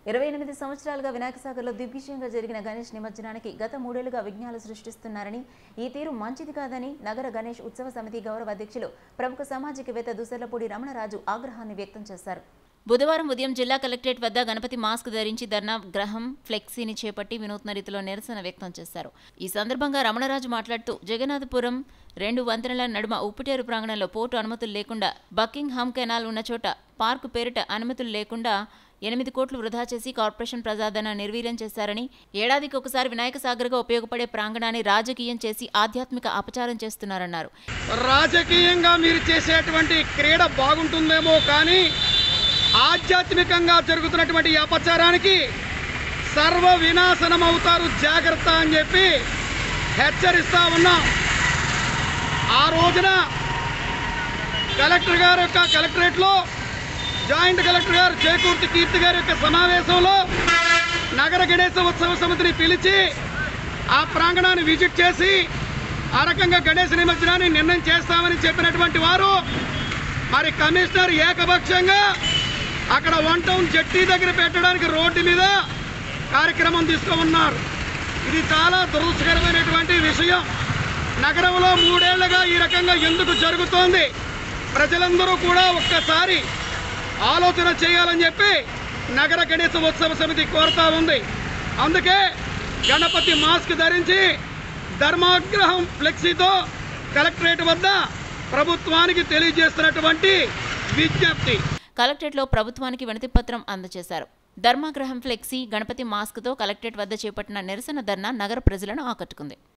ఇరవై ఎనిమిది సంవత్సరాలుగా వినాయక సాగర్లో దిగ్విజయంగా జరిగిన గణేష్ నిమజ్జనానికి గత మూడేళ్లుగా విఘ్నాలు సృష్టిస్తున్నారని ఈ తీరు మంచిది కాదని నగర గణేష్ ఉత్సవ సమితి గౌరవ అధ్యక్షులు ప్రముఖ సామాజికవేత్త దుసర్లపూడి రమణరాజు ఆగ్రహాన్ని వ్యక్తం చేశారు బుధవారం ఉదయం జిల్లా కలెక్టరేట్ వద్ద గణపతి మాస్క్ ధరించి ధర్నా గ్రహం ఫ్లెక్సీని చేపట్టి వినూత్న రీతిలో నిరసన వ్యక్తం చేశారు ఈ సందర్భంగా రమణరాజు మాట్లాడుతూ జగన్నాథపురం రెండు వంతెనల నడుమ ఉప్పుటేరు ప్రాంగణంలో పోర్టు అనుమతులు లేకుండా బకింగ్ హమ్ కెనాల్ ఉన్న చోట పార్కు పేరిట అనుమతులు లేకుండా ఎనిమిది కోట్లు వృధా చేసి కార్పొరేషన్ ప్రజాదరణ నిర్వీర్యం చేశారని ఏడాదికి ఒకసారి వినాయక సాగర్గా ఉపయోగపడే ప్రాంగణాన్ని రాజకీయం చేసి ఆధ్యాత్మిక అపచారం చేస్తున్నారన్నారు రాజకీయంగా మీరు చేసేటువంటి క్రీడ బాగుంటుందేమో కానీ ఆధ్యాత్మికంగా జరుగుతున్నటువంటి ఈ అపచారానికి సర్వ వినాశనం అవుతారు జాగ్రత్త అని చెప్పి హెచ్చరిస్తా ఉన్నాం ఆ రోజున కలెక్టర్ గారు యొక్క కలెక్టరేట్లో జాయింట్ కలెక్టర్ గారు చేకూర్తి కీర్తి గారి యొక్క సమావేశంలో నగర గణేశ ఉత్సవ సమితిని పిలిచి ఆ ప్రాంగణాన్ని విజిట్ చేసి ఆ రకంగా గణేశ నిమజ్జనాన్ని నిర్ణయం చేస్తామని చెప్పినటువంటి వారు మరి కమిషనర్ ఏకపక్షంగా అక్కడ వన్ టౌన్ జట్టి దగ్గర పెట్టడానికి రోడ్డు మీద కార్యక్రమం తీసుకోమన్నారు ఇది చాలా దురదృష్టకరమైనటువంటి విషయం నగరంలో మూడేళ్లుగా ఈ రకంగా ఎందుకు జరుగుతోంది ప్రజలందరూ కూడా ఒక్కసారి ఆలోచన చేయాలని చెప్పి నగర గణేశ ఉత్సవ సమితి కోరుతా ఉంది అందుకే గణపతి మాస్క్ ధరించి ధర్మాగ్రహం ఫ్లెక్సీతో కలెక్టరేట్ వద్ద ప్రభుత్వానికి తెలియజేస్తున్నటువంటి విజ్ఞప్తి కలెక్టరేట్లో ప్రభుత్వానికి వినతి పత్రం అందజేశారు ధర్మాగ్రహం ఫ్లెక్సీ గణపతి మాస్క్తో కలెక్టరేట్ వద్ద చేపట్టిన నిరసన ధర్నా నగర ప్రజలను ఆకట్టుకుంది